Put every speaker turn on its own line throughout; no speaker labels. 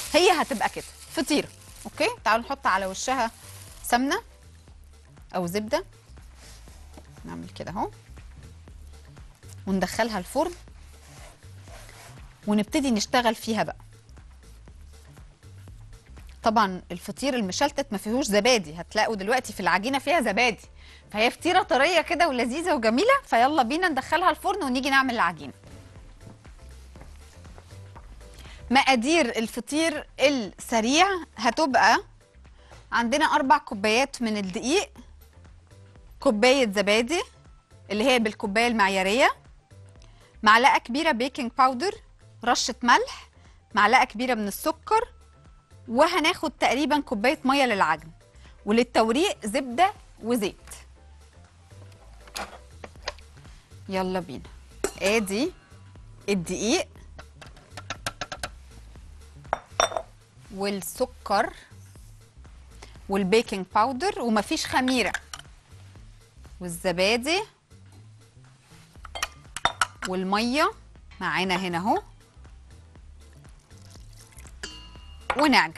هي هتبقى كده فطيره اوكي تعالوا نحط على وشها سمنه او زبده نعمل كده اهو وندخلها الفرن ونبتدي نشتغل فيها بقى طبعا الفطير المشلتت ما فيهوش زبادي هتلاقوا دلوقتي في العجينه فيها زبادي فهي فطيره طريه كده ولذيذه وجميله فيلا بينا ندخلها الفرن ونيجي نعمل العجينه مقادير الفطير السريع هتبقى عندنا أربع كوبايات من الدقيق كوباية زبادي اللي هي بالكوباية المعيارية معلقة كبيرة بيكنج باودر رشة ملح معلقة كبيرة من السكر وهناخد تقريبا كوباية مية للعجن وللتوريق زبدة وزيت يلا بينا ادي الدقيق والسكر والبيكنج باودر ومفيش خميره والزبادي والميه معانا هنا اهو ونعجن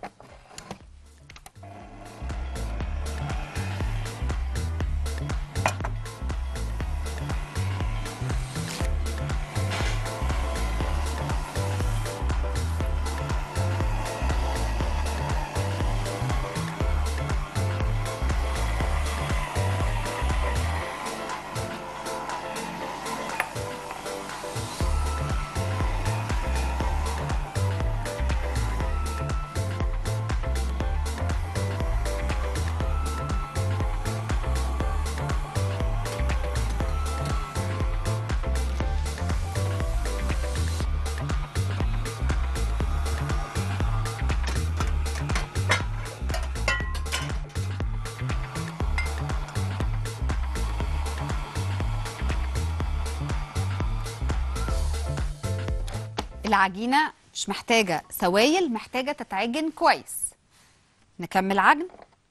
العجينه مش محتاجه سوائل محتاجه تتعجن كويس نكمل عجن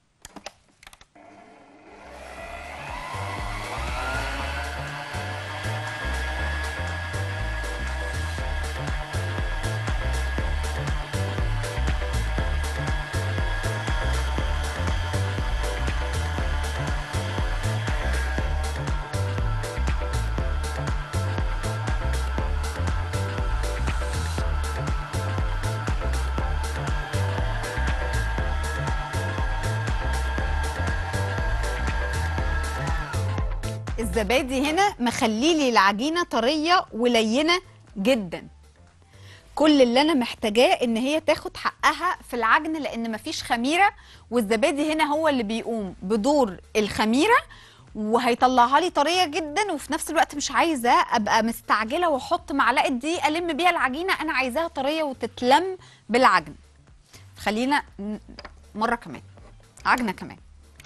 الزبادي هنا مخليلي العجينه طريه ولينه جدا كل اللي انا محتاجاه ان هي تاخد حقها في العجن لان مفيش خميره والزبادي هنا هو اللي بيقوم بدور الخميره وهيطلعها لي طريه جدا وفي نفس الوقت مش عايزه ابقى مستعجله واحط معلقه دقيق الم بيها العجينه انا عايزاها طريه وتتلم بالعجن خلينا ن- مره كمان عجنه كمان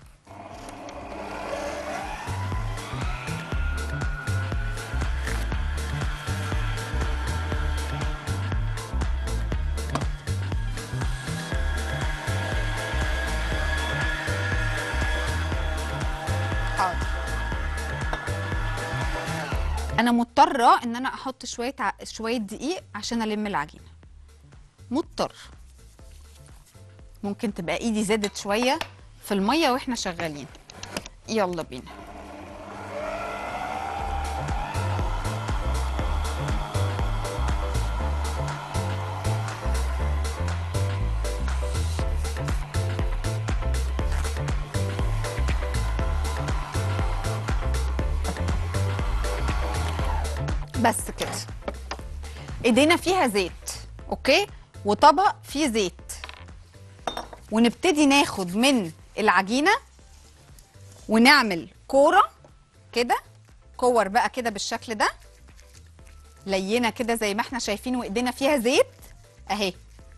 حاضر انا مضطره ان انا احط شويه ع... شويه دقيق عشان الم العجينه مضطر ممكن تبقى ايدي زادت شويه في الميه واحنا شغالين يلا بينا بس كده ايدينا فيها زيت اوكي وطبق فيه زيت ونبتدي ناخد من العجينه ونعمل كوره كده كور بقى كده بالشكل ده لينه كده زي ما احنا شايفين وايدينا فيها زيت اهي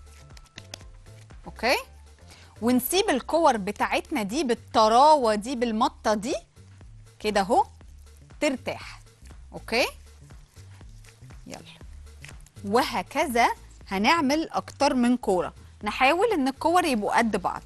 اوكي ونسيب الكور بتاعتنا دي بالطراوه دي بالمطه دي كده اهو ترتاح اوكي يلا وهكذا هنعمل اكتر من كوره نحاول ان الكور يبقوا قد بعض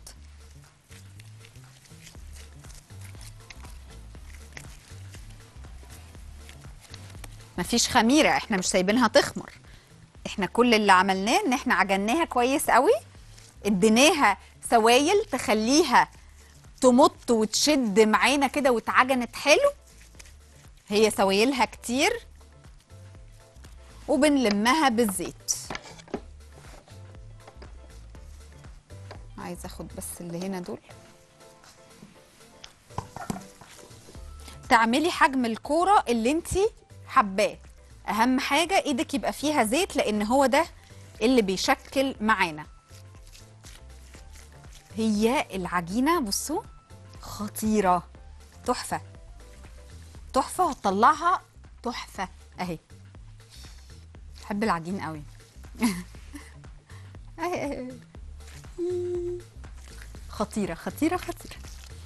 مفيش خميره احنا مش سايبينها تخمر احنا كل اللي عملناه ان احنا عجناها كويس قوي اديناها سوائل تخليها تمط وتشد معانا كده واتعجنت حلو هي سوائلها كتير وبنلمها بالزيت عايزه اخد بس اللي هنا دول تعملي حجم الكوره اللي انت حباه اهم حاجه ايدك يبقى فيها زيت لان هو ده اللي بيشكل معانا هي العجينه بصوا خطيره تحفه تحفه وهتطلعها تحفه اهي بحب العجين قوي أهي أهي. خطيره خطيره خطيره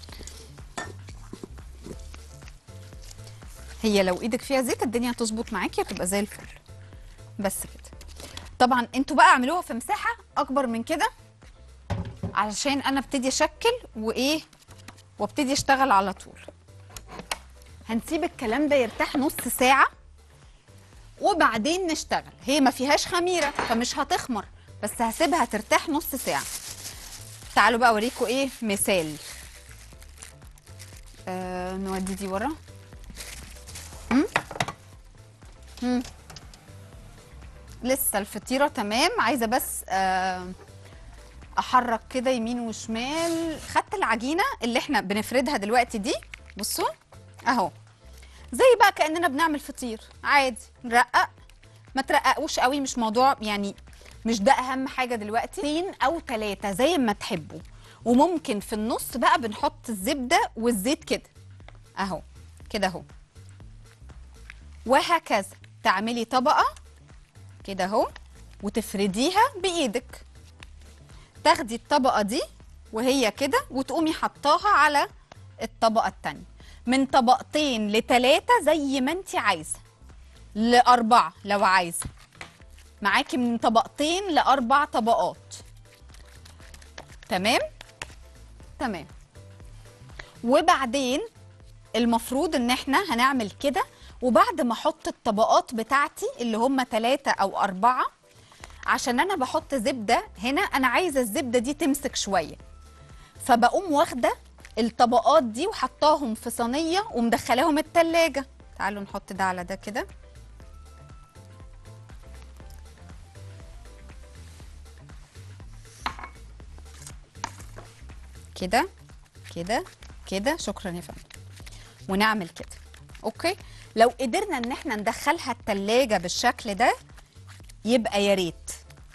هي لو ايدك فيها زيت الدنيا هتظبط معاكي هتبقى زي الفل بس كده طبعا انتوا بقى اعملوها في مساحه اكبر من كده علشان انا ابتدي اشكل وايه وابتدي اشتغل على طول هنسيب الكلام ده يرتاح نص ساعه وبعدين نشتغل هي ما فيهاش خميره فمش هتخمر بس هسيبها ترتاح نص ساعه تعالوا بقى اوريكم ايه مثال آه نودي دي ورا مم؟ مم. لسه الفطيره تمام عايزه بس آه احرك كده يمين وشمال خدت العجينه اللي احنا بنفردها دلوقتي دي بصوا اهو زي بقى كاننا بنعمل فطير عادي نرقق ما ترققوش قوي مش موضوع يعني مش ده اهم حاجه دلوقتي اتنين او ثلاثه زي ما تحبوا وممكن في النص بقى بنحط الزبده والزيت كده اهو كده اهو وهكذا تعملي طبقه كده اهو وتفرديها بايدك تاخدي الطبقه دي وهي كده وتقومي حطاها على الطبقه التانية من طبقتين لتلاتة زي ما انت عايزه لأربعة لو عايزه معاكي من طبقتين لأربع طبقات تمام تمام وبعدين المفروض ان احنا هنعمل كده وبعد ما احط الطبقات بتاعتي اللي هم ثلاثة او اربعة عشان انا بحط زبدة هنا انا عايزة الزبدة دي تمسك شوية فبقوم واخدة الطبقات دي وحطاهم في صينية ومدخلاهم التلاجة تعالوا نحط ده على ده كده كده كده كده شكرا يا فندم ونعمل كده اوكي لو قدرنا ان احنا ندخلها التلاجة بالشكل ده يبقى يا ريت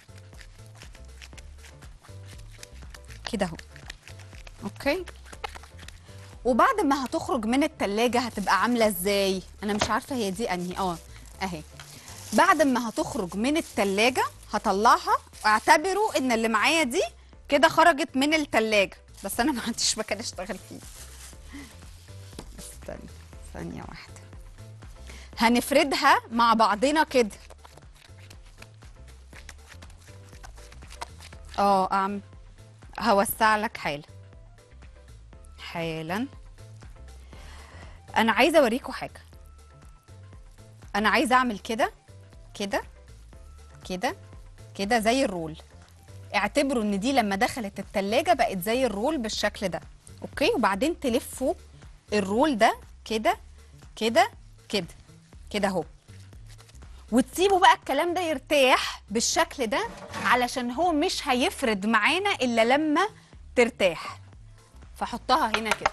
كده اهو اوكي وبعد ما هتخرج من التلاجة هتبقى عاملة ازاي انا مش عارفة هي دي انهي اه اهي بعد ما هتخرج من التلاجة هطلعها واعتبروا ان اللي معايا دي كده خرجت من التلاجة بس انا ما عنديش مكان اشتغل فيه استنى ثانية واحدة هنفردها مع بعضنا كده اه اعمل هوسع لك حالا حالا انا عايزه اوريكم حاجه انا عايزه اعمل كده كده كده كده زي الرول اعتبروا ان دي لما دخلت التلاجة بقت زي الرول بالشكل ده اوكي وبعدين تلفوا الرول ده كده كده كده كده اهو وتسيبوا بقى الكلام ده يرتاح بالشكل ده علشان هو مش هيفرد معانا الا لما ترتاح فحطها هنا كده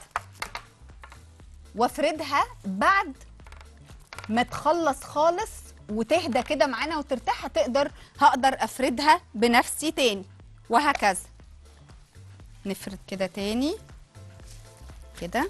وافردها بعد ما تخلص خالص وتهدى كده معانا وترتاح هتقدر هقدر افردها بنفسي تاني وهكذا نفرد كده تاني كده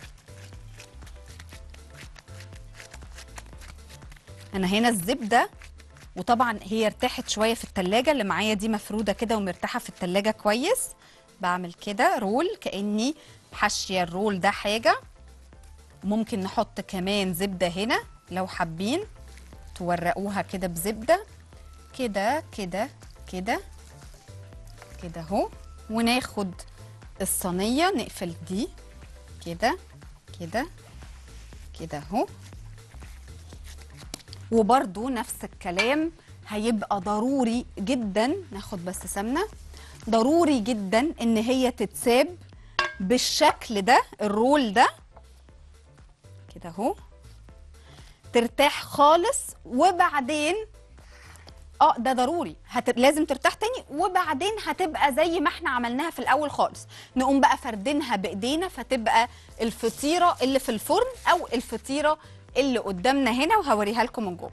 انا هنا الزبده وطبعا هي ارتاحت شويه في التلاجة اللي معايا دي مفروده كده ومرتاحه في التلاجة كويس بعمل كده رول كاني حاشيه الرول ده حاجه ممكن نحط كمان زبده هنا لو حابين تورقوها كده بزبده كده كده كده كده اهو وناخد الصينيه نقفل دي كده كده كده اهو وبرده نفس الكلام هيبقى ضروري جدا ناخد بس سمنه ضروري جدا ان هي تتساب بالشكل ده الرول ده كده اهو ترتاح خالص وبعدين اه ده ضروري هت... لازم ترتاح تاني وبعدين هتبقى زي ما احنا عملناها في الاول خالص نقوم بقى فردينها بايدينا فتبقى الفطيره اللي في الفرن او الفطيره اللي قدامنا هنا وهوريها لكم من جوه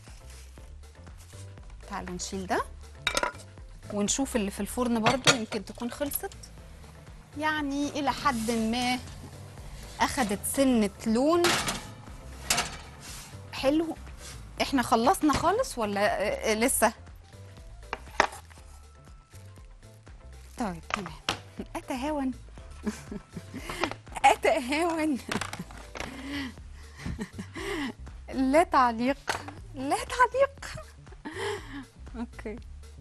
تعالوا نشيل ده ونشوف اللي في الفرن برضو يمكن تكون خلصت يعني الى حد ما اخدت سنه لون حلو احنا خلصنا خالص ولا آه، آه، لسه طيب تمام اتهاون اتهاون لا تعليق لا تعليق اوكي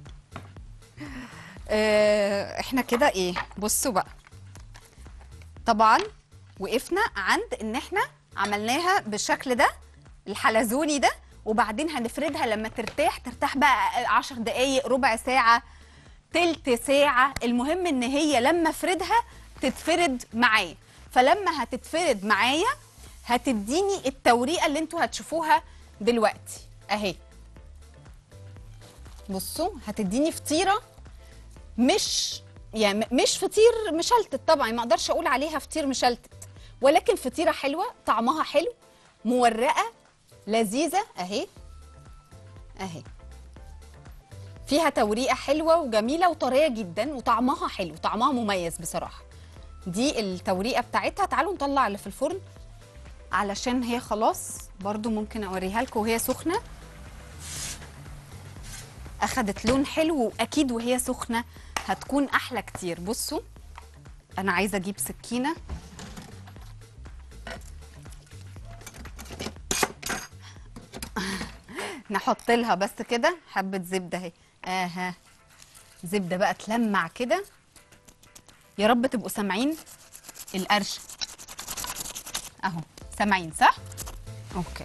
آه، احنا كده ايه بصوا بقى طبعا وقفنا عند ان احنا عملناها بالشكل ده الحلزوني ده وبعدين هنفردها لما ترتاح ترتاح بقى عشر دقايق ربع ساعة تلت ساعة المهم ان هي لما افردها تتفرد معايا فلما هتتفرد معايا هتديني التوريقة اللي انتوا هتشوفوها دلوقتي اهي بصوا هتديني فطيرة مش يعني م- مش فطير مشلتت طبعا ما اقدرش اقول عليها فطير مشلتت ولكن فطيره حلوه طعمها حلو مورقه لذيذه اهي اهي فيها توريقه حلوه وجميله وطريه جدا وطعمها حلو طعمها مميز بصراحه دي التوريقه بتاعتها تعالوا نطلع اللي في الفرن علشان هي خلاص برضو ممكن اوريها لكم وهي سخنه اخدت لون حلو واكيد وهي سخنه هتكون احلى كتير بصوا انا عايزه اجيب سكينه نحط لها بس كده حبه زبده اهي اها زبده بقى تلمع كده يا رب تبقوا سامعين القرشه اهو سامعين صح اوكي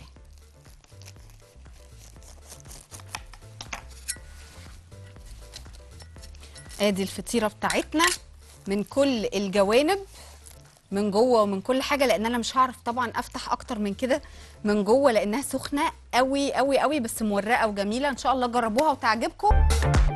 ادي الفطيره بتاعتنا من كل الجوانب من جوه ومن كل حاجه لان انا مش هعرف طبعا افتح اكتر من كده من جوه لانها سخنه قوي قوي قوي بس مورقه وجميله ان شاء الله جربوها وتعجبكم